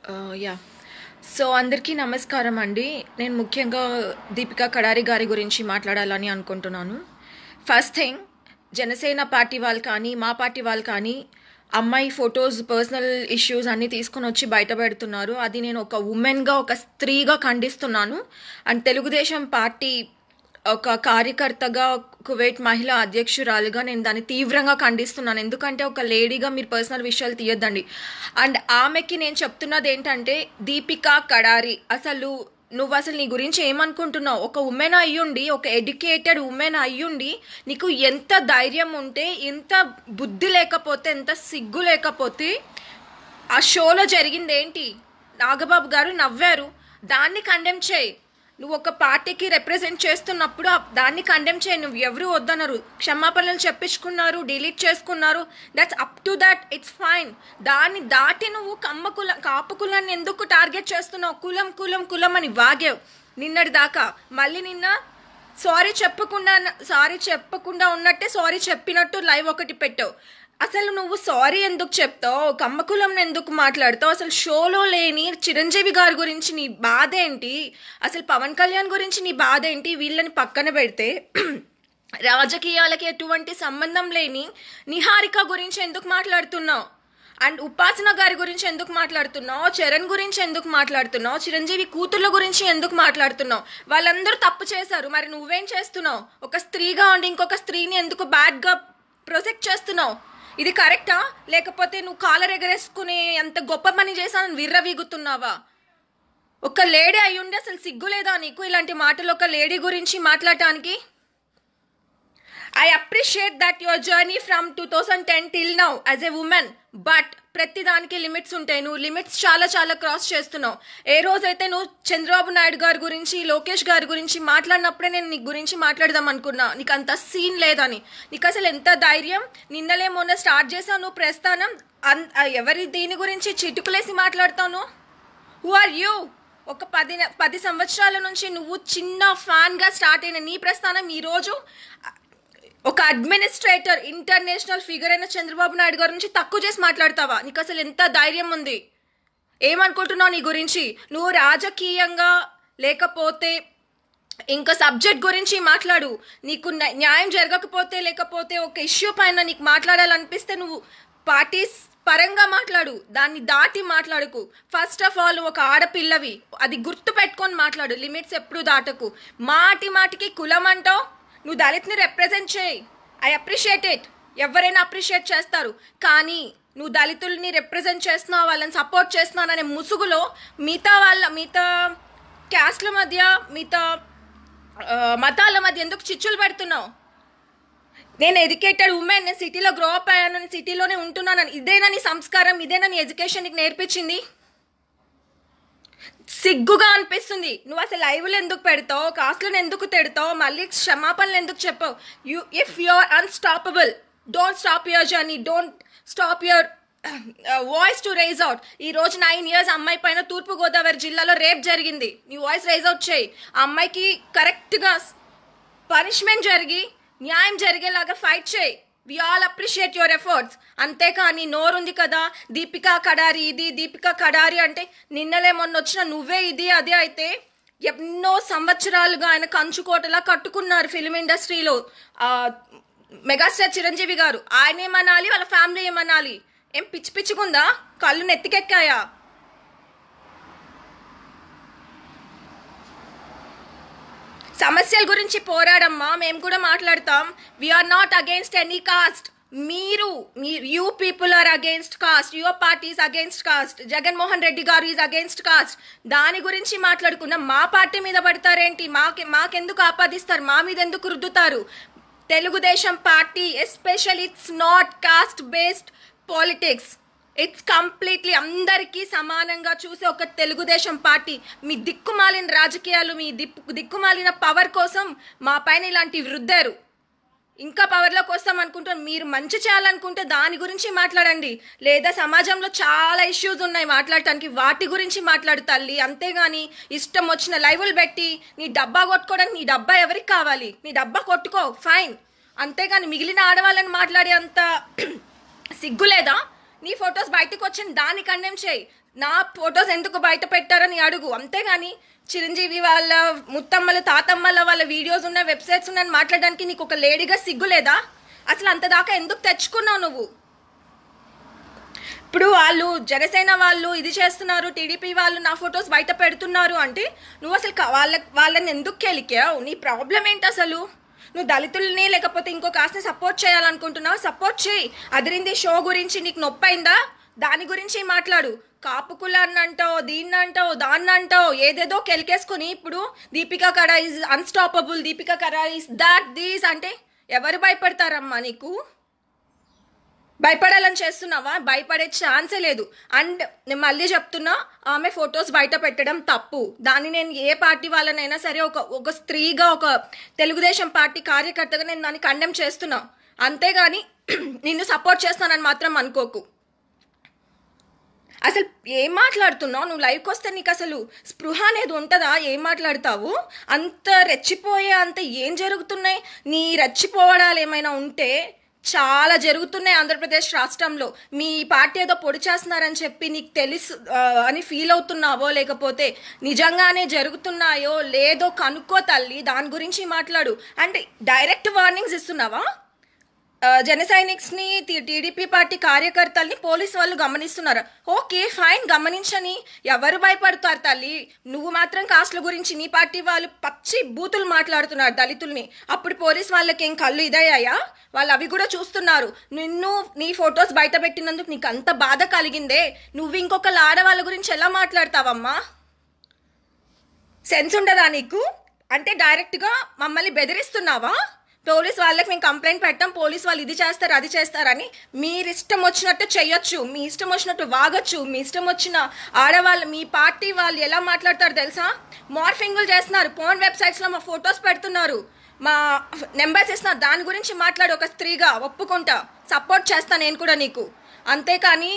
yeah so అందరికీ నమస్కారం అండి నేను ముఖ్యంగా దీపికా కడారి గారి గురించి మాట్లాడాలని అనుకుంటున్నాను ఫస్ట్ థింగ్ జనసేన పార్టీ వాళ్ళు కానీ మా పార్టీ వాళ్ళు కానీ అమ్మాయి ఫొటోస్ పర్సనల్ ఇష్యూస్ అన్నీ తీసుకొని వచ్చి బయట పెడుతున్నారు అది నేను ఒక ఉమెన్గా ఒక స్త్రీగా ఖండిస్తున్నాను అండ్ తెలుగుదేశం పార్టీ ఒక కార్యకర్తగా కువైట్ మహిళా అధ్యక్షురాలుగా నేను దాన్ని తీవ్రంగా ఖండిస్తున్నాను ఎందుకంటే ఒక లేడీగా మీరు పర్సనల్ విషయాలు తీయొద్దండి అండ్ ఆమెకి నేను చెప్తున్నది ఏంటంటే దీపికా కడారి అసలు నువ్వు అసలు నీ గురించి ఏమనుకుంటున్నావు ఒక ఉమెన్ అయ్యుండి ఒక ఎడ్యుకేటెడ్ ఉమెన్ అయ్యుండి నీకు ఎంత ధైర్యం ఉంటే ఎంత బుద్ధి లేకపోతే ఎంత సిగ్గు లేకపోతే ఆ షోలో జరిగింది ఏంటి నాగబాబు గారు నవ్వారు దాన్ని కండెమ్ చేయి నువ్వు ఒక పార్టీకి రిప్రజెంట్ చేస్తున్నప్పుడు ఆ- దాన్ని కండెమ్ చేయి నువ్వు ఎవరు వద్దన్నారు క్షమాపణలు చెప్పించుకున్నారు డిలీట్ చేసుకున్నారు that's up to that it's fine దాన్ని దాటి నువ్వు కమ్మ కులం కాపు కులాన్ని ఎందుకు టార్గెట్ చేస్తున్నావు కులం కులం కులం అని వాగావు నిన్నటి దాకా మళ్ళీ నిన్న సారీ చెప్పకుండా సారీ చెప్పకుండా ఉన్నట్టే సారీ చెప్పినట్టు లైవ్ ఒకటి పెట్టావు అసలు నువ్వు సారీ ఎందుకు చెప్తావు కమ్మకులం ఎందుకు మాట్లాడతావు అసలు షోలో లేని చిరంజీవి గారి గురించి నీ బాధ ఏంటి అసలు పవన్ కళ్యాణ్ గురించి నీ బాధ ఏంటి వీళ్ళని పక్కన పెడితే రాజకీయాలకి ఎటువంటి సంబంధం లేని నిహారిక గురించి ఎందుకు మాట్లాడుతున్నావు అండ్ ఉపాసన గారి గురించి ఎందుకు మాట్లాడుతున్నావు చరణ్ గురించి ఎందుకు మాట్లాడుతున్నావు చిరంజీవి కూతుర్ల గురించి ఎందుకు మాట్లాడుతున్నావు వాళ్ళందరూ తప్పు చేశారు మరి నువ్వేం చేస్తున్నావు ఒక స్త్రీగా ఉండి ఇంకొక స్త్రీని ఎందుకు బ్యాడ్గా ప్రొజెక్ట్ చేస్తున్నావు ఇది కరెక్టా లేకపోతే నువ్వు కాలర్ ఎగరేసుకుని ఎంత గొప్ప పని చేశానని విర్రవీగుతున్నావా ఒక లేడీ అయ్యుండి అసలు సిగ్గు లేదా నీకు ఇలాంటి మాటలు ఒక లేడీ గురించి మాట్లాడటానికి I appreciate that your journey from two thousand ten till now as a woman but ప్రతి దానికి లిమిట్స్ ఉంటాయి నువ్వు లిమిట్స్ చాలా చాలా క్రాస్ చేస్తున్నావు ఏ రోజైతే నువ్వు చంద్రబాబు నాయుడు గారి గురించి లోకేష్ గారి గురించి మాట్లాడినప్పుడే నేను నీ గురించి మాట్లాడదాం అనుకున్నా నీకు అంత సీన్ లేదని నీకు అసలు ఎంత ధైర్యం నిన్నలే మొన్న స్టార్ట్ చేసావు నువ్వు ప్రస్థానం అన్- ఎవరి దీని గురించి చిటుకులేసి మాట్లాడతావు హూ ఆర్ యూ ఒక పది పది సంవత్సరాల నుంచి నువ్వు చిన్న ఫ్యాన్గా స్టార్ట్ అయిన నీ ప్రస్థానం ఈరోజు ఒక అడ్మినిస్ట్రేటర్ ఇంటర్నేషనల్ ఫిగర్ అయిన చంద్రబాబు నాయుడు గారి నుంచి తక్కువ చేసి మాట్లాడతావా నీకు అసలు ఎంత ధైర్యం ఉంది ఏమనుకుంటున్నావు నీ గురించి నువ్వు రాజకీయంగా లేకపోతే ఇంకా సబ్జెక్ట్ గురించి మాట్లాడు నీకు న్యా- న్యాయం జరగకపోతే లేకపోతే ఒక ఇష్యూ పైన నీకు మాట్లాడాలనిపిస్తే నువ్వు పార్టీస్ పరంగా మాట్లాడు దాన్ని దాటి మాట్లాడుకు ఫస్ట్ ఆఫ్ ఆల్ ఒక ఆడపిల్లవి అది గుర్తు పెట్టుకొని మాట్లాడు లిమిట్స్ ఎప్పుడు దాటకు మాటి మాటికి కులం అంటావు నువ్వు దళిత్ని రిప్రజెంట్ చేయి ఐ అప్రిషియేట్ ఇట్ ఎవరైనా అప్రిషియేట్ చేస్తారు కానీ నువ్వు దళితుల్ని రిప్రజెంట్ చేస్తున్నావు వాళ్ళని సపోర్ట్ చేస్తున్నావు అనే ముసుగులో మిగతా వాళ్ళ మిగతా క్యాస్ట్ల మధ్య మిగతా ఆ, మతాల మధ్య ఎందుకు చిచ్చులు పెడుతున్నావు నేను ఎడ్యుకేటెడ్ ఉమెన్ నేను సిటీలో గ్రో అప్ అయ్యాను నేను సిటీలోనే ఉంటున్నాను ఇదేనా నీ సంస్కారం ఇదేనా నీ ఎడ్యుకేషన్ నీకు నేర్పించింది సిగ్గుగా అనిపిస్తుంది నువ్వు అసలు లైవ్లు ఎందుకు పెడతావు కాస్ట్లను ఎందుకు తిడతావు మళ్ళీ క్షమాపణలు ఎందుకు చెప్పావు you if you are unstoppable don't stop your journey don't stop your voice to rise out ఈ రోజు నైన్ ఇయర్స్ అమ్మాయి పైన తూర్పు గోదావరి జిల్లాలో రేప్ జరిగింది నీ వాయిస్ రైజ్ అవుట్ చేయి ఆ అమ్మాయికి కరెక్ట్గా పనిష్మెంట్ జరిగి న్యాయం జరిగేలాగా ఫైట్ చేయి we all appreciate your efforts అంతేకాని నోరుంది కదా దీపికా కడారి ఇది దీపికా కడారి అంటే నిన్నలే మొన్న వచ్చిన నువ్వే ఇది అదే అయితే ఎన్నో సంవత్సరాలుగా ఆయన కంచుకోటలా కట్టుకున్నారు ఫిలిం ఇండస్ట్రీలో ఆ, మెగాస్టార్ చిరంజీవి గారు ఆయన ఏమనాలి వాళ్ళ ఫ్యామిలీ ఏమనాలి ఏం పిచ్చి పిచ్చుకుందా కళ్ళు నెత్తికెక్కాయా సమస్యల గురించి పోరాడమ్మా మేము కూడా మాట్లాడతాం we are not against any caste మీరు you people are against caste your party is against caste Jaganmohan Reddy garu is against cost దాని గురించి మాట్లాడుకున్నాం మా పార్టీ మీద పడతారేంటి మాకే మాకెందుకు ఆపాదిస్తారు మా మీద ఎందుకు రుద్దుతారు Telugu Desam party especial it's not caste based politics it's completely అందరికీ సమానంగా చూసే ఒక తెలుగుదేశం పార్టీ మీ దిక్కుమాలిన రాజకీయాలు మీ దిక్కు దిక్కుమాలిన పవర్ కోసం మా పైన ఇలాంటివి రుద్దారు ఇంకా పవర్లోకి వస్తాం అనుకుంటే మీరు మంచి చేయాలనుకుంటే దాని గురించి మాట్లాడండి లేదా సమాజంలో చాలా ఇష్యూస్ ఉన్నాయి మాట్లాడటానికి వాటి గురించి మాట్లాడు తల్లి అంతేగాని ఇష్టం వచ్చిన లైవ్లు పెట్టి నీ డబ్బా కొట్టుకోవడానికి నీ డబ్బా ఎవరికి కావాలి నీ డబ్బా కొట్టుకో ఫైన్ అంతేగాని మిగిలిన ఆడవాళ్ళని మాట్లాడే అంత సిగ్గు లేదా నీ ఫొటోస్ బయటకు వచ్చిన దాన్ని కండెమ్ చేయి నా ఫొటోస్ ఎందుకు బయట పెట్టారని అడుగు అంతేగాని చిరంజీవి వాళ్ళ ముత్తమ్మల తాతమ్మల వాళ్ళ వీడియోస్ ఉన్న వెబ్సైట్స్ ఉన్నాయని మాట్లాడడానికి నీకు ఒక లేడీగా సిగ్గు లేదా అసలు అంత దాకా ఎందుకు తెచ్చుకున్నావు నువ్వు ఇప్పుడు వాళ్ళు జనసేన వాళ్ళు ఇది చేస్తున్నారు టీడీపీ వాళ్ళు నా ఫొటోస్ బయట పెడుతున్నారు అంటే నువ్వు అసలు క- వాళ్ళ వాళ్ళని ఎందుకు కెలికావు నీ ప్రాబ్లం ఏంటి అసలు నువ్వు దళితుల్ని లేకపోతే ఇంకో కాస్ట్ని సపోర్ట్ చేయాలనుకుంటున్నావు సపోర్ట్ చేయి అదిరింది షో గురించి నీకు నొప్పి అయిందా దాని గురించి మాట్లాడు కాపు కులాన్ని అంటావు దీన్ని అంటావు దాన్ని అంటావు ఏదేదో కెలికేసుకుని ఇప్పుడు దీపికా కడా ఇస్ అన్స్టాపబుల్ దీపికా కడా ఇస్ దాట్ దీస్ అంటే ఎవరు భయపడతారమ్మా నీకు భయపడాలని చేస్తున్నావా భయపడే ఛాన్సే లేదు అండ్ నేను మళ్ళీ చెప్తున్నా ఆమె ఫొటోస్ బయట పెట్టడం తప్పు దాన్ని నేను ఏ పార్టీ వాళ్ళనైనా సరే ఒక ఒక స్త్రీగా ఒక తెలుగుదేశం పార్టీ కార్యకర్తగా నేను దాన్ని కండెమ్ చేస్తున్నా అంతేగాని నిన్ను సపోర్ట్ చేస్తానని మాత్రం అనుకోకు అసలు ఏం మాట్లాడుతున్నావు నువ్వు లైవ్కి వస్తే నీకు అసలు స్పృహ అనేది ఉంటుందా ఏం మాట్లాడతావు అంత రెచ్చిపోయే అంత ఏం జరుగుతున్నాయి నీ రెచ్చిపోవడాలు ఏమైనా ఉంటే చాలా జరుగుతున్నాయి ఆంధ్రప్రదేశ్ రాష్ట్రంలో మీ పార్టీ ఏదో పొడి చేస్తున్నారని చెప్పి నీకు తెలుసు ఆ, అని ఫీల్ అవుతున్నావో లేకపోతే నిజంగానే జరుగుతున్నాయో లేదో కనుక్కో తల్లి దాని గురించి మాట్లాడు అంటే డైరెక్ట్ వార్నింగ్స్ ఇస్తున్నావా ఆ, జన సైనిక్స్ని టీడీపీ పార్టీ కార్యకర్తల్ని పోలీస్ వాళ్ళు గమనిస్తున్నారు ఓకే ఫైన్ గమనించని ఎవరు భయపడతారు తల్లి నువ్వు మాత్రం కాస్ట్ల గురించి నీ పార్టీ వాళ్ళు పచ్చి బూతులు మాట్లాడుతున్నారు దళితుల్ని అప్పుడు పోలీస్ వాళ్ళకి ఏం కళ్ళు ఇదయ్యాయా వాళ్ళు అవి కూడా చూస్తున్నారు నిన్ను నీ ఫొటోస్ బయట పెట్టినందుకు నీకు అంత బాధ కలిగిందే నువ్వు ఇంకొకళ్ళ ఆడవాళ్ళ గురించి ఎలా మాట్లాడతావమ్మా సెన్స్ ఉండదా నీకు అంటే డైరెక్ట్గా మమ్మల్ని బెదిరిస్తున్నావా పోలీస్ వాళ్ళకి మేము కంప్లైంట్ పెట్టాం పోలీస్ వాళ్ళు ఇది చేస్తారు అది చేస్తారని మీరు ఇష్టం వచ్చినట్టు చెయ్యొచ్చు మీ ఇష్టం వచ్చినట్టు వాగొచ్చు మీ ఇష్టం వచ్చిన ఆడవాళ్ళు మీ పార్టీ వాళ్ళు ఎలా మాట్లాడతారు తెలుసా మార్ఫింగులు చేస్తున్నారు ఫోన్ వెబ్సైట్స్లో మా ఫొటోస్ పెడుతున్నారు మా నెంబర్స్ ఇస్తున్నారు దాని గురించి మాట్లాడు ఒక స్త్రీగా ఒప్పుకుంటా సపోర్ట్ చేస్తా నేను కూడా నీకు అంతేకాని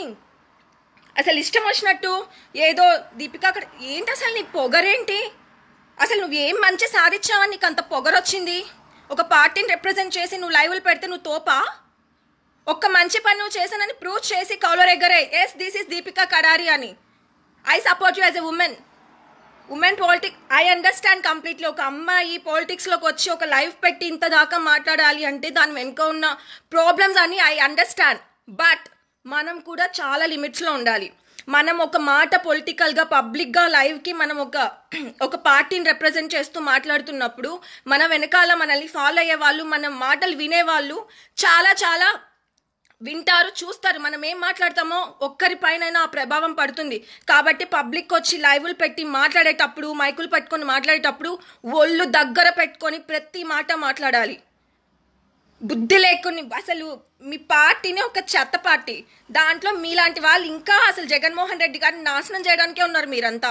అసలు ఇష్టం వచ్చినట్టు ఏదో దీపిక అక్కడ ఏంటి అసలు నీ పొగరేంటి అసలు నువ్వు ఏం మంచి సాధించావని నీకు అంత పొగరొచ్చింది ఒక పార్టీని రిప్రజెంట్ చేసి నువ్వు లైవ్లు పెడితే నువ్వు తోపా ఒక్క మంచి పని నువ్వు చేశానని ప్రూవ్ చేసి కౌలర్ ఎగ్గరే yes this is Deepika Kadari అని I support you as a woman woman politic I understand completely ఒక అమ్మాయి పాలిటిక్స్లోకి వచ్చి ఒక లైఫ్ పెట్టి ఇంత దాకా మాట్లాడాలి అంటే దాని వెనుక ఉన్న ప్రాబ్లమ్స్ అని ఐ అండర్స్టాండ్ బట్ మనం కూడా చాలా లిమిట్స్లో ఉండాలి మనం ఒక మాట పొలిటికల్గా పబ్లిక్గా లైవ్కి మనం ఒక ఒక పార్టీని రిప్రజెంట్ చేస్తూ మాట్లాడుతున్నప్పుడు మన వెనకాల మనల్ని ఫాలో అయ్యే వాళ్ళు మన మాటలు వినేవాళ్ళు చాలా చాలా వింటారు చూస్తారు మనం ఏం మాట్లాడతామో ఒక్కరి పైన ఆ ప్రభావం పడుతుంది కాబట్టి పబ్లిక్ వచ్చి లైవ్లు పెట్టి మాట్లాడేటప్పుడు మైకులు పట్టుకొని మాట్లాడేటప్పుడు ఒళ్ళు దగ్గర పెట్టుకొని ప్రతి మాట మాట్లాడాలి బుద్ధి లేకుని అసలు మీ పార్టీని ఒక చెత్త పార్టీ దాంట్లో మీలాంటి వాళ్ళు ఇంకా అసలు జగన్మోహన్ రెడ్డి గారిని నాశనం చేయడానికే ఉన్నారు మీరంతా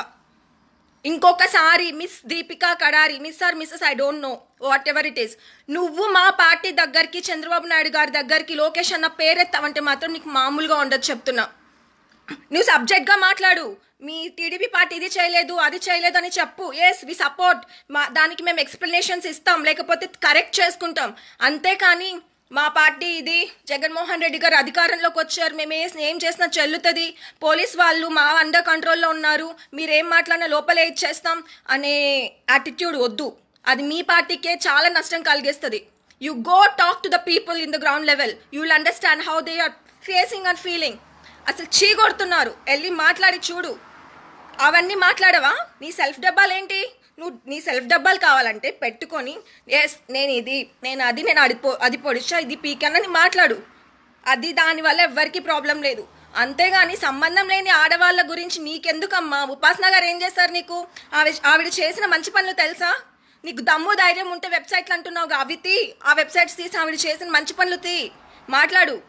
ఇంకొకసారి miss Deepika Kadari miss or missus I don't know whatever it is నువ్వు మా పార్టీ దగ్గరికి చంద్రబాబు నాయుడు గారి దగ్గరికి లోకేష్ అన్న పేరెత్తావంటే మాత్రం నీకు మామూలుగా ఉండదు చెప్తున్నా నువ్వు సబ్జెక్ట్గా మాట్లాడు మీ టీడీపీ పార్టీ ఇది చేయలేదు అది చేయలేదు అని చెప్పు ఎస్ వి సపోర్ట్ మా దానికి మేము ఎక్స్ప్లెనేషన్స్ ఇస్తాం లేకపోతే కరెక్ట్ చేసుకుంటాం అంతేకాని మా పార్టీ ఇది జగన్మోహన్ రెడ్డి గారు అధికారంలోకి వచ్చారు మేము ఏ- ఏం చేసినా చెల్లుతుంది పోలీస్ వాళ్ళు మా అండర్ కంట్రోల్లో ఉన్నారు మీరేం మాట్లాడినా లోపలే ఇచ్చేస్తాం అనే యాటిట్యూడ్ వద్దు అది మీ పార్టీకే చాలా నష్టం కలిగిస్తుంది you go talk to the people in the ground level you will understand how they are facing and feeling అసలు చీ కొడుతున్నారు వెళ్ళి మాట్లాడి చూడు అవన్నీ మాట్లాడవా నీ సెల్ఫ్ డబ్బాలేంటి నువ్వు నీ సెల్ఫ్ డబ్బాలు కావాలంటే పెట్టుకొని ఎస్ నేను ఇది నేను అది నేను అది పొ అది పొడిచా ఇది పీకానని మాట్లాడు అది దానివల్ల ఎవ్వరికీ ప్రాబ్లం లేదు అంతేగాని సంబంధం లేని ఆడవాళ్ళ గురించి నీకెందుకమ్మా ఉపాసన గారు ఏం చేస్తారు నీకు ఆవిడ ఆవిడ చేసిన మంచి పనులు తెలుసా నీకు దమ్ము ధైర్యం ఉంటే వెబ్సైట్లు అంటున్నావు అవి తీ ఆ వెబ్సైట్స్ తీసి ఆవిడ చేసిన మంచి పనులు తీ మాట్లాడు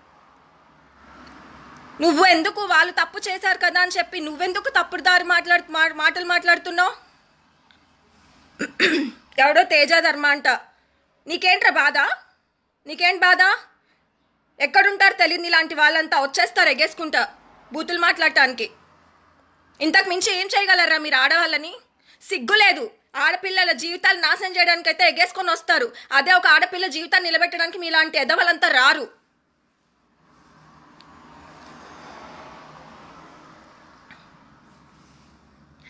నువ్వు ఎందుకు వాళ్ళు తప్పు చేశారు కదా అని చెప్పి నువ్వెందుకు తప్పుడు దారి మాట్లాడు మా- మాటలు మాట్లాడుతున్నావు ఎవడో తేజ ధర్మ అంట నీకేంట్రా బాధ నీకేం బాధ ఎక్కడుంటారు తెలియదు ఇలాంటి వాళ్ళంతా వచ్చేస్తారు ఎగేసుకుంటా బూతులు మాట్లాడటానికి ఇంతకు మించి ఏం చేయగలరా మీరు ఆడవాళ్ళని సిగ్గు లేదు ఆడపిల్లల జీవితాలు నాశనం చేయడానికి అయితే ఎగేసుకొని వస్తారు అదే ఒక ఆడపిల్ల జీవితాన్ని నిలబెట్టడానికి మీలాంటి ఎదవలంతా రారు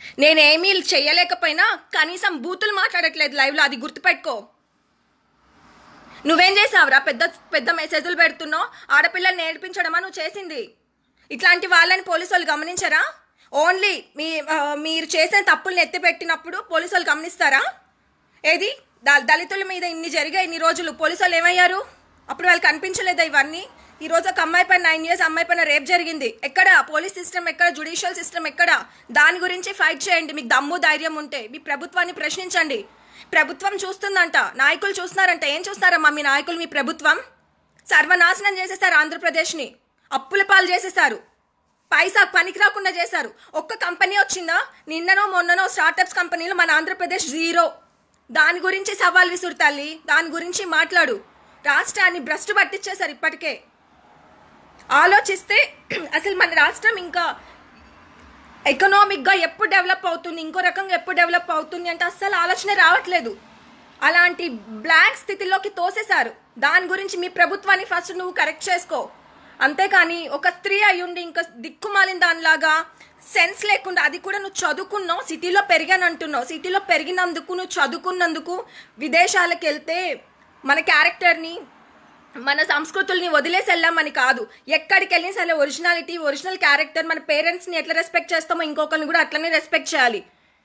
నేనేమీ చెయ్యలేకపోయినా కనీసం బూతులు మాట్లాడట్లేదు లైవ్లో అది గుర్తుపెట్టుకో నువ్వేం చేసావురా పెద్ద పెద్ద మెసేజ్లు పెడుతున్నావు ఆడపిల్లల్ని నేర్పించడమా నువ్వు చేసింది ఇట్లాంటి వాళ్ళని పోలీసు వాళ్ళు గమనించరా ఓన్లీ మీ ఆ, మీరు చేసిన తప్పుల్ని ఎత్తిపెట్టినప్పుడు పోలీసు వాళ్ళు గమనిస్తారా ఏది ద- దళితుల మీద ఇన్ని జరిగాయి ఇన్ని రోజులు పోలీసు వాళ్ళు ఏమయ్యారు అప్పుడు వాళ్ళకి కనిపించలేదా ఇవన్నీ ఈ రోజు ఒక అమ్మాయి పైన నైన్ ఇయర్స్ అమ్మాయి పైన రేప్ జరిగింది ఎక్కడ పోలీస్ సిస్టమ్ ఎక్కడ జుడిషియల్ సిస్టమ్ ఎక్కడ దాని గురించి ఫైట్ చేయండి మీకు దమ్ము ధైర్యం ఉంటే మీ ప్రభుత్వాన్ని ప్రశ్నించండి ప్రభుత్వం చూస్తుందంట నాయకులు చూస్తున్నారంట ఏం చూస్తున్నారమ్మా మీ నాయకులు మీ ప్రభుత్వం సర్వనాశనం చేసేసారు ఆంధ్రప్రదేశ్ని అప్పుల పాలు చేసేసారు పైసా పనికి రాకుండా చేశారు ఒక్క కంపెనీ వచ్చిందా నిన్ననో మొన్ననో స్టార్టప్స్ కంపెనీలు మన ఆంధ్రప్రదేశ్ జీరో దాని గురించి సవాల్ విసురు తల్లి దాని గురించి మాట్లాడు రాష్ట్రాన్ని భ్రష్టు పట్టించేశారు ఇప్పటికే ఆలోచిస్తే అసలు మన రాష్ట్రం ఇంకా ఎకనామిక్గా ఎప్పుడు డెవలప్ అవుతుంది ఇంకో రకంగా ఎప్పుడు డెవలప్ అవుతుంది అంటే అస్సలు ఆలోచన రావట్లేదు అలాంటి బ్లాంక్ స్థితిలోకి తోసేశారు దాని గురించి మీ ప్రభుత్వాన్ని ఫస్ట్ నువ్వు కరెక్ట్ చేసుకో అంతేకాని ఒక స్త్రీ అయ్యుండి ఇంకా దిక్కుమాలిన దానిలాగా సెన్స్ లేకుండా అది కూడా నువ్వు చదువుకున్నావు సిటీలో పెరిగాను అంటున్నావు సిటీలో పెరిగినందుకు నువ్వు చదువుకున్నందుకు విదేశాలకు వెళ్తే మన క్యారెక్టర్ని మన సంస్కృతుల్ని వదిలేసి వెళ్ళామని కాదు ఎక్కడికి వెళ్ళినా సరే ఒరిజినాలిటీ ఒరిజినల్ క్యారెక్టర్ మన పేరెంట్స్ని ఎట్లా రెస్పెక్ట్ చేస్తామో ఇంకొకరిని కూడా అట్లనే రెస్పెక్ట్ చేయాలి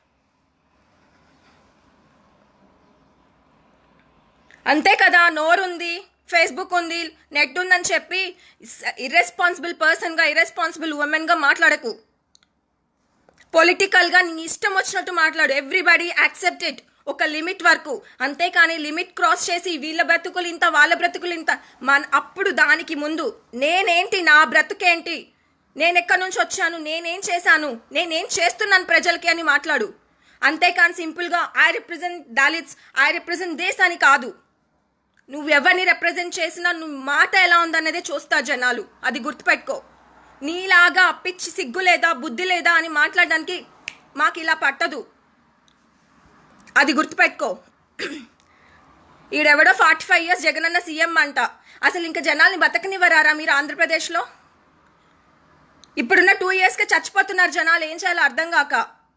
అంతే కదా నోరుంది ఫేస్బుక్ ఉంది నెట్ ఉందని చెప్పి ఇర్రెస్పాన్సిబుల్ పర్సన్గా ఇర్రెస్పాన్సిబుల్ ఉమెన్గా మాట్లాడకు పొలిటికల్గా నీ ఇష్టం వచ్చినట్టు మాట్లాడు ఎవ్రీబడి యాక్సెప్ట్ ఇట్ ఒక లిమిట్ వరకు అంతేకాని లిమిట్ క్రాస్ చేసి వీళ్ళ బ్రతుకులు ఇంత వాళ్ళ బ్రతుకులు ఇంత మన అప్పుడు దానికి ముందు నేనేంటి నా బ్రతుకేంటి నేను ఎక్కడి నుంచి వచ్చాను నేనేం చేశాను నేనేం చేస్తున్నాను ప్రజలకి అని మాట్లాడు అంతేకాని సింపుల్గా I represent Dalits I represent దేశ్ అని కాదు నువ్వు ఎవరిని రిప్రజెంట్ చేసినా నువ్వు మాట ఎలా ఉందన్నదే చూస్తా జనాలు అది గుర్తుపెట్టుకో నీలాగా పిచ్చి సిగ్గు లేదా బుద్ధి లేదా అని మాట్లాడడానికి మాకు ఇలా పట్టదు అది గుర్తుపెట్టుకో ఈడెవడో ఫార్టీ ఫైవ్ ఇయర్స్ జగనన్న సీఎం అంట అసలు ఇంకా జనాల్ని బతకనివ్వరారా మీరు ఆంధ్రప్రదేశ్లో ఇప్పుడున్న టూ ఇయర్స్కి చచ్చిపోతున్నారు జనాలు ఏం చేయాలో అర్థం కాక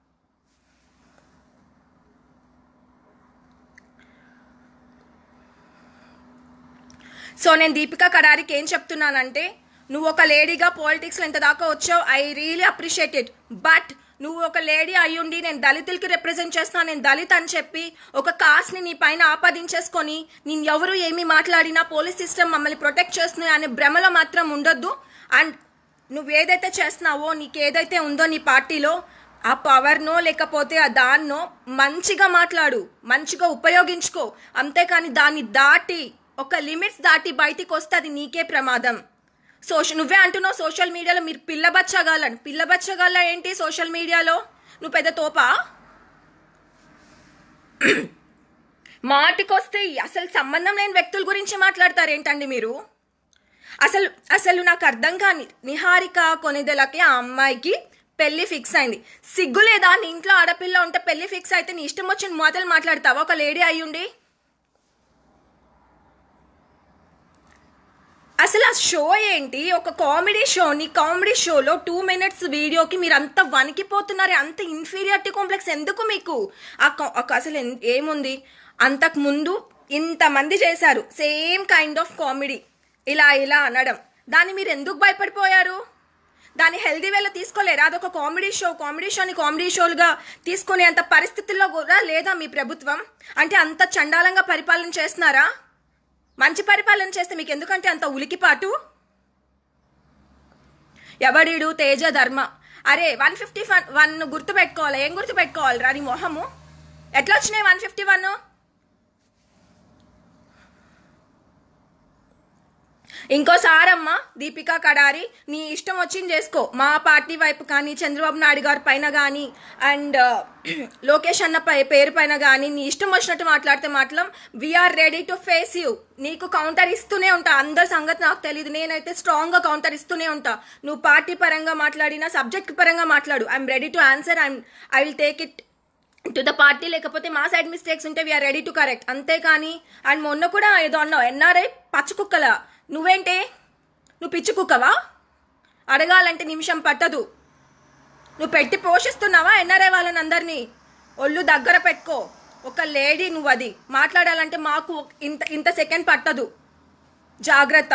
సో నేను దీపికా కడారికి ఏం చెప్తున్నానంటే నువ్వు ఒక లేడీగా పాలిటిక్స్లో ఎంత దాకా వచ్చావు I really appreciate it but నువ్వు ఒక లేడీ అయ్యుండి నేను దళితులకి రిప్రజెంట్ చేస్తున్నాను నేను దళిత్ అని చెప్పి ఒక కాస్ట్ని నీ పైన ఆపాదించేసుకొని నేను ఎవరు ఏమి మాట్లాడినా పోలీస్ సిస్టమ్ మమ్మల్ని ప్రొటెక్ట్ చేస్తుంది అనే భ్రమలో మాత్రం ఉండొద్దు అండ్ నువ్వు ఏదైతే చేస్తున్నావో నీకు ఏదైతే ఉందో నీ పార్టీలో ఆ పవర్నో లేకపోతే ఆ దాన్నో మంచిగా మాట్లాడు మంచిగా ఉపయోగించుకో అంతేకాని దాన్ని దాటి ఒక లిమిట్స్ దాటి బయటికి వస్తే అది నీకే ప్రమాదం సోషల్ నువ్వే అంటున్నావు సోషల్ మీడియాలో మీరు పిల్ల బచ్చగాళ్ళని పిల్ల బచ్చగాళ్ళ ఏంటి సోషల్ మీడియాలో నువ్వు పెద్ద తోపా మాటికొస్తే అసలు సంబంధం లేని వ్యక్తుల గురించి మాట్లాడతారు ఏంటండి మీరు అసలు అసలు నాకు అర్థం కాని నిహారిక కొనిదెలకి ఆ అమ్మాయికి పెళ్లి ఫిక్స్ అయింది సిగ్గు లేదా నీ ఇంట్లో ఆడపిల్ల ఉంటే పెళ్లి ఫిక్స్ అయితే నీ ఇష్టం వచ్చిన మాటలు మాట్లాడతావా ఒక లేడీ అయ్యుండి అసలు ఆ షో ఏంటి ఒక కామెడీ షోని కామెడీ షోలో టూ మినిట్స్ వీడియోకి మీరు అంత వణికిపోతున్నారు అంత ఇన్ఫీరియారిటీ కాంప్లెక్స్ ఎందుకు మీకు ఆ కా- ఒక అసలు ఎన్- ఏముంది అంతకు ముందు ఇంతమంది చేశారు సేమ్ కైండ్ ఆఫ్ కామెడీ ఇలా ఇలా అనడం దాన్ని మీరు ఎందుకు భయపడిపోయారు దాన్ని హెల్దీ వేలో తీసుకోలేరా అదొక కామెడీ షో కామెడీ షోని కామెడీ షోలుగా తీసుకునే అంత పరిస్థితుల్లో కూడా లేదా మీ ప్రభుత్వం అంటే అంత చండాలంగా పరిపాలన చేస్తున్నారా మంచి పరిపాలన చేస్తే మీకు ఎందుకంటే అంత ఉలికిపాటు ఎవడీడు తేజ ధర్మ అరే వన్ ఫిఫ్టీ వన్ వన్ గుర్తు పెట్టుకోవాలి ఏం గుర్తు పెట్టుకోవాలి రా నీ మొహము ఎట్లా వచ్చినాయి వన్ ఫిఫ్టీ వన్ ఇంకోసారమ్మ దీపికా కడారి నీ ఇష్టం వచ్చింది చేసుకో మా పార్టీ వైపు కానీ చంద్రబాబు నాయుడు గారి పైన కానీ అండ్ లోకేష్ అన్న పై పేరు పైన కానీ నీ ఇష్టం వచ్చినట్టు మాట్లాడితే మాత్రం we are ready to face you నీకు కౌంటర్ ఇస్తూనే ఉంటా అందరి సంగతి నాకు తెలియదు నేనైతే స్ట్రాంగ్గా కౌంటర్ ఇస్తూనే ఉంటా నువ్వు పార్టీ పరంగా మాట్లాడినా సబ్జెక్ట్ పరంగా మాట్లాడు I'm ready to answer I'm I will take it to the party లేకపోతే మా సైడ్ మిస్టేక్స్ ఉంటే వీఆర్ రెడీ టు కరెక్ట్ అంతేకాని అండ్ మొన్న కూడా ఏదో అన్నావు ఎన్ఆర్ఐ పచ్చ కుక్కల నువ్వేంటే నువ్వు పిచ్చి కుక్కవా అడగాలంటే నిమిషం పట్టదు నువ్వు పెట్టి పోషిస్తున్నావా ఎన్ఆర్ఐ వాళ్ళని అందరినీ ఒళ్ళు దగ్గర పెట్టుకో ఒక లేడీ నువ్వు అది మాట్లాడాలంటే మాకు ఇంత ఇంత సెకండ్ పట్టదు జాగ్రత్త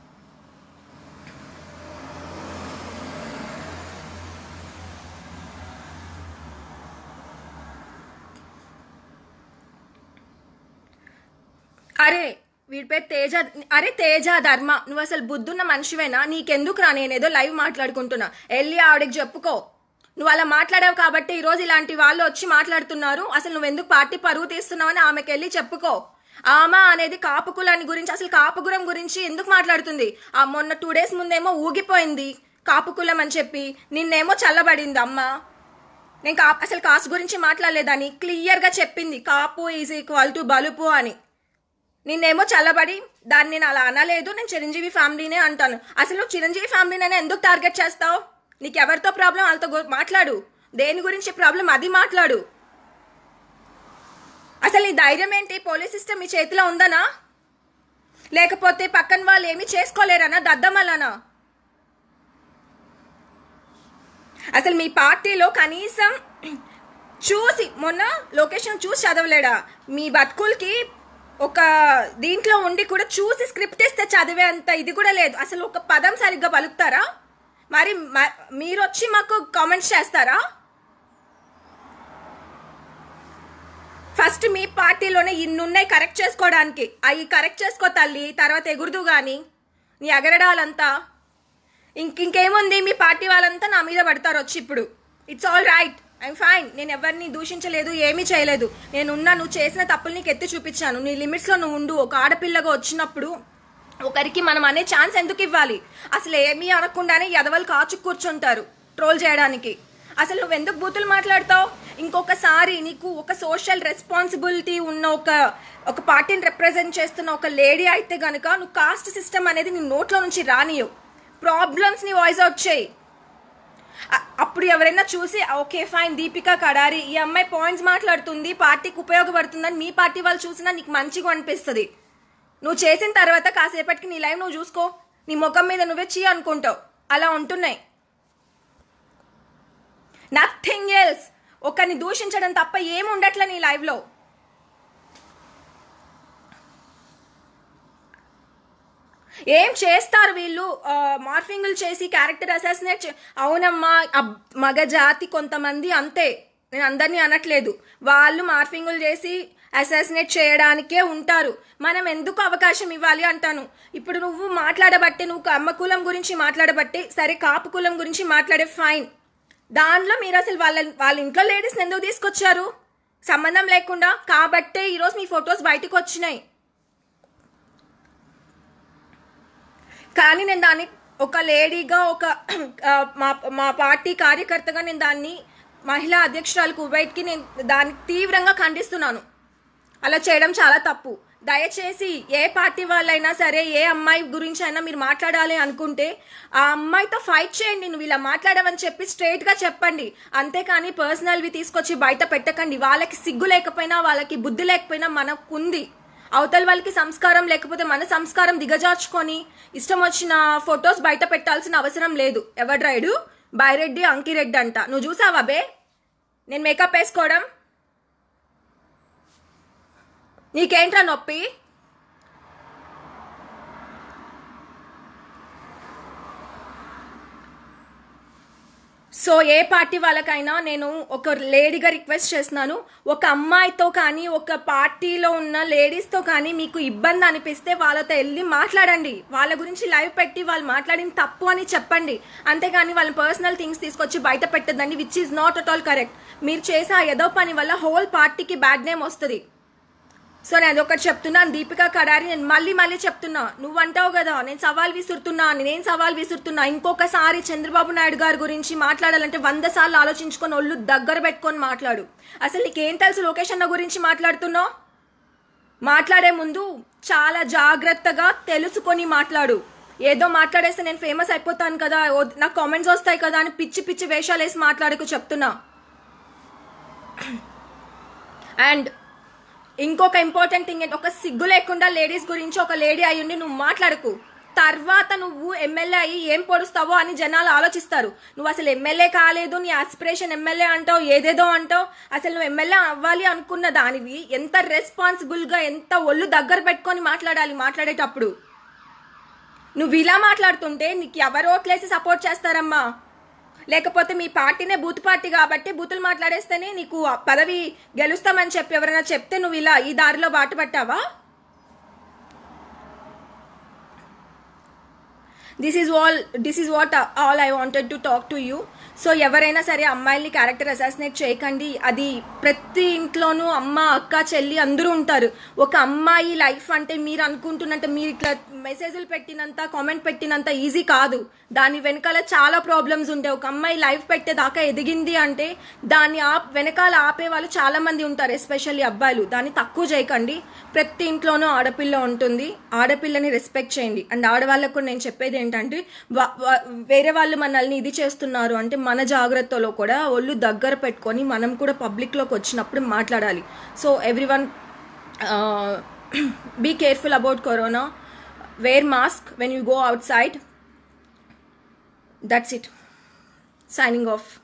అరే వీడి పేరు తేజ అరే తేజ ధర్మ నువ్వు అసలు బుద్ధున్న మనిషివేనా నీకెందుకు రా నేనేదో లైవ్ మాట్లాడుకుంటున్నా వెళ్ళి ఆవిడకి చెప్పుకో నువ్వు అలా మాట్లాడావు కాబట్టి ఈరోజు ఇలాంటి వాళ్ళు వచ్చి మాట్లాడుతున్నారు అసలు నువ్వు ఎందుకు పార్టీ పరువు తీస్తున్నావని ఆమెకి వెళ్ళి చెప్పుకో ఆమె అనేది కాపుకులాని గురించి అసలు కాపుకులం గురించి ఎందుకు మాట్లాడుతుంది ఆ మొన్న టూ డేస్ ముందేమో ఊగిపోయింది కాపుకులం అని చెప్పి నిన్నేమో చల్లబడింది అమ్మ నేను కా అసలు కాస్ట్ గురించి మాట్లాడలేదని క్లియర్గా చెప్పింది కాపు ఈజ్ ఈక్వల్ టు బలుపు అని నిన్నేమో చల్లబడి దాన్ని నేను అలా అనలేదు నేను చిరంజీవి ఫ్యామిలీనే అంటాను అసలు నువ్వు చిరంజీవి ఫ్యామిలీనే ఎందుకు టార్గెట్ చేస్తావు నీకు ఎవరితో ప్రాబ్లం వాళ్ళతో గు- మాట్లాడు దేని గురించి ప్రాబ్లం అది మాట్లాడు అసలు ఈ ధైర్యం ఏంటి పోలీస్ సిస్టమ్ మీ చేతిలో ఉందనా లేకపోతే పక్కన వాళ్ళు ఏమీ చేసుకోలేరనా దద్దమల్లనా అసలు మీ పార్టీలో కనీసం చూసి మొన్న లొకేషన్ చూసి చదవలేడా మీ బతుకులకి ఒక దీంట్లో ఉండి కూడా చూసి స్క్రిప్ట్ ఇస్తే చదివే అంత ఇది కూడా లేదు అసలు ఒక పదం సరిగ్గా పలుకుతారా మరి మ- మీరు వచ్చి మాకు కామెంట్స్ చేస్తారా ఫస్ట్ మీ పార్టీలోనే ఇన్నున్నాయి కరెక్ట్ చేసుకోవడానికి అవి కరెక్ట్ చేసుకో తల్లి తర్వాత ఎగురుదు కానీ నీ ఎగరడాలంతా ఇంక ఇంకేముంది మీ పార్టీ వాళ్ళంతా నా మీద పడతారు వచ్చి ఇప్పుడు it's all right I'm fine నేను ఎవరిని దూషించలేదు ఏమీ చేయలేదు నేను ఉన్నా నువ్వు చేసిన తప్పులు నీకు ఎత్తి చూపించాను నీ లిమిట్స్లో నువ్వు ఉండు ఒక ఆడపిల్లగా వచ్చినప్పుడు ఒకరికి మనం అనే ఛాన్స్ ఎందుకు ఇవ్వాలి అసలు ఏమీ అనకుండానే ఎదవలు కాచు కూర్చుంటారు ట్రోల్ చేయడానికి అసలు నువ్వు ఎందుకు బూతులు మాట్లాడతావు ఇంకొకసారి నీకు ఒక సోషల్ రెస్పాన్సిబిలిటీ ఉన్న ఒక ఒక పార్టీని రిప్రజెంట్ చేస్తున్న ఒక లేడీ అయితే గనుక నువ్వు కాస్ట్ సిస్టమ్ అనేది నీ నోట్లో నుంచి రానియవు ప్రాబ్లమ్స్ ని వాయిస్ అవుట్ చేయి అ- అప్పుడు ఎవరైనా చూసి ఓకే ఫైన్ దీపిక కడారి ఈ అమ్మాయి పాయింట్స్ మాట్లాడుతుంది పార్టీకి ఉపయోగపడుతుందని మీ పార్టీ వాళ్ళు చూసినా నీకు మంచిగా అనిపిస్తుంది నువ్వు చేసిన తర్వాత కాసేపటికి నీ లైవ్ నువ్వు చూసుకో నీ ముఖం మీద నువ్వే చీ అనుకుంటావు అలా ఉంటున్నాయి నథింగ్ ఎల్స్ ఒకరిని దూషించడం తప్ప ఏమి ఉండట్లే నీ లైవ్లో ఏం చేస్తారు వీళ్ళు ఆ, మార్ఫింగ్లు చేసి క్యారెక్టర్ అసాసినేట్ అవునమ్మా అబ్- మగ జాతి కొంతమంది అంతే నేను అందరినీ అనట్లేదు వాళ్ళు మార్ఫింగులు చేసి అసాసినేట్ చేయడానికే ఉంటారు మనం ఎందుకు అవకాశం ఇవ్వాలి అంటాను ఇప్పుడు నువ్వు మాట్లాడబట్టి నువ్వు అమ్మ కులం గురించి మాట్లాడబట్టి సరే కాపు కులం గురించి మాట్లాడే ఫైన్ దానిలో మీరు అసలు వాళ్ళ వాళ్ళ ఇంట్లో లేడీస్ని ఎందుకు తీసుకొచ్చారు సంబంధం లేకుండా కాబట్టే ఈరోజు మీ ఫొటోస్ బయటకు వచ్చినాయి కానీ నేను దాన్ని ఒక లేడీగా ఒక ఆ, మా మా పార్టీ కార్యకర్తగా నేను దాన్ని మహిళా అధ్యక్షురాలు కువైట్కి నేను దాన్ని తీవ్రంగా ఖండిస్తున్నాను అలా చేయడం చాలా తప్పు దయచేసి ఏ పార్టీ వాళ్ళైనా సరే ఏ అమ్మాయి గురించి అయినా మీరు మాట్లాడాలి అనుకుంటే ఆ అమ్మాయితో ఫైట్ చేయండి నువ్వు ఇలా మాట్లాడవని చెప్పి స్ట్రైట్ గా చెప్పండి అంతేకాని పర్సనల్వి తీసుకొచ్చి బయట పెట్టకండి వాళ్ళకి సిగ్గు లేకపోయినా వాళ్ళకి బుద్ధి లేకపోయినా మనకుంది అవతల వాళ్ళకి సంస్కారం లేకపోతే మన సంస్కారం దిగజార్చుకొని ఇష్టం వచ్చిన ఫొటోస్ బయట పెట్టాల్సిన అవసరం లేదు ఎవడు రైడు బైరెడ్డి అంకిరెడ్డి అంట నువ్వు చూసావా బే నేను మేకప్ వేసుకోవడం నీకేంట్రా నొప్పి సో ఏ పార్టీ వాళ్ళకైనా నేను ఒక లేడీగా రిక్వెస్ట్ చేస్తున్నాను ఒక అమ్మాయితో కానీ ఒక పార్టీలో ఉన్న లేడీస్తో కానీ మీకు ఇబ్బంది అనిపిస్తే వాళ్ళతో వెళ్ళి మాట్లాడండి వాళ్ళ గురించి లైవ్ పెట్టి వాళ్ళు మాట్లాడిన తప్పు అని చెప్పండి అంతేగాని వాళ్ళ పర్సనల్ థింగ్స్ తీసుకొచ్చి బయట పెట్టద్దండి which is not at all correct మీరు చేసే ఆ ఏదో పని వల్ల హోల్ పార్టీకి బ్యాడ్ నేమ్ వస్తుంది సో నేను అదొకటి చెప్తున్నాను దీపికా కడారి నేను మళ్ళీ మళ్ళీ చెప్తున్నా నువ్వు అంటావు కదా నేను సవాల్ విసురుతున్నా అని నేను సవాల్ విసురుతున్నా ఇంకొకసారి చంద్రబాబు నాయుడు గారి గురించి మాట్లాడాలంటే వంద సార్లు ఆలోచించుకొని ఒళ్ళు దగ్గర పెట్టుకొని మాట్లాడు అసలు నీకేం తెలుసు లోకేష్ అన్న గురించి మాట్లాడుతున్నావు మాట్లాడే ముందు చాలా జాగ్రత్తగా తెలుసుకొని మాట్లాడు ఏదో మాట్లాడేస్తే నేను ఫేమస్ అయిపోతాను కదా ఓ- నాకు కామెంట్స్ వస్తాయి కదా అని పిచ్చి పిచ్చి వేషాలు వేసి మాట్లాడకు చెప్తున్నా అండ్ ఇంకొక ఇంపార్టెంట్ థింగ్ ఏంటి ఒక సిగ్గు లేకుండా లేడీస్ గురించి ఒక లేడీ అయ్యుండి నువ్వు మాట్లాడకు తర్వాత నువ్వు ఎమ్మెల్యే అయ్యి ఏం పొడుస్తావో అని జనాలు ఆలోచిస్తారు నువ్వు అసలు ఎమ్మెల్యే కాలేదు నీ ఆస్పిరేషన్ ఎమ్మెల్యే అంటావు ఏదేదో అంటావు అసలు నువ్వు ఎమ్మెల్యే అవ్వాలి అనుకున్న దానివి ఎంత రెస్పాన్సిబుల్ గా ఎంత ఒళ్ళు దగ్గర పెట్టుకొని మాట్లాడాలి మాట్లాడేటప్పుడు నువ్వు ఇలా మాట్లాడుతుంటే నీకు ఎవరు ఓట్లేసి సపోర్ట్ చేస్తారమ్మా లేకపోతే మీ పార్టీనే బూత్ పార్టీ కాబట్టి బూతులు మాట్లాడేస్తేనే నీకు ఆ పదవి గెలుస్తామని చెప్పి ఎవరైనా చెప్తే నువ్వు ఇలా ఈ దారిలో బాటు పట్టావా this is all this is what all I wanted to talk to you so ఎవరైనా సరే అమ్మాయిల్ని క్యారెక్టర్ అసాసినేట్ చేయకండి అది ప్రతి ఇంట్లోనూ అమ్మ అక్క చెల్లి అందరూ ఉంటారు ఒక అమ్మాయి లైఫ్ అంటే మీరు అనుకుంటున్నంత మీరు ఇట్లా మెసేజ్లు పెట్టినంత కామెంట్ పెట్టినంత ఈజీ కాదు దాని వెనకాల చాలా ప్రాబ్లమ్స్ ఉంటాయి ఒక అమ్మాయి లైఫ్ పెట్టేదాకా ఎదిగింది అంటే దాన్ని ఆ వెనకాల ఆపే వాళ్ళు చాలా మంది ఉంటారు ఎస్పెషల్లీ అబ్బాయిలు దాన్ని తక్కువ చేయకండి ప్రతి ఇంట్లోనూ ఆడపిల్ల ఉంటుంది ఆడపిల్లని రెస్పెక్ట్ చేయండి అండ్ ఆడవాళ్ళకు కూడా నేను చెప్పేది ఏంటంటే వా- వా- వేరే వాళ్ళు మనల్ని ఇది చేస్తున్నారు అంటే మన జాగ్రత్తలో కూడా ఒళ్ళు దగ్గర పెట్టుకొని మనం కూడా పబ్లిక్లోకి వచ్చినప్పుడు మాట్లాడాలి so everyone be careful about corona wear mask when you go outside that's it signing off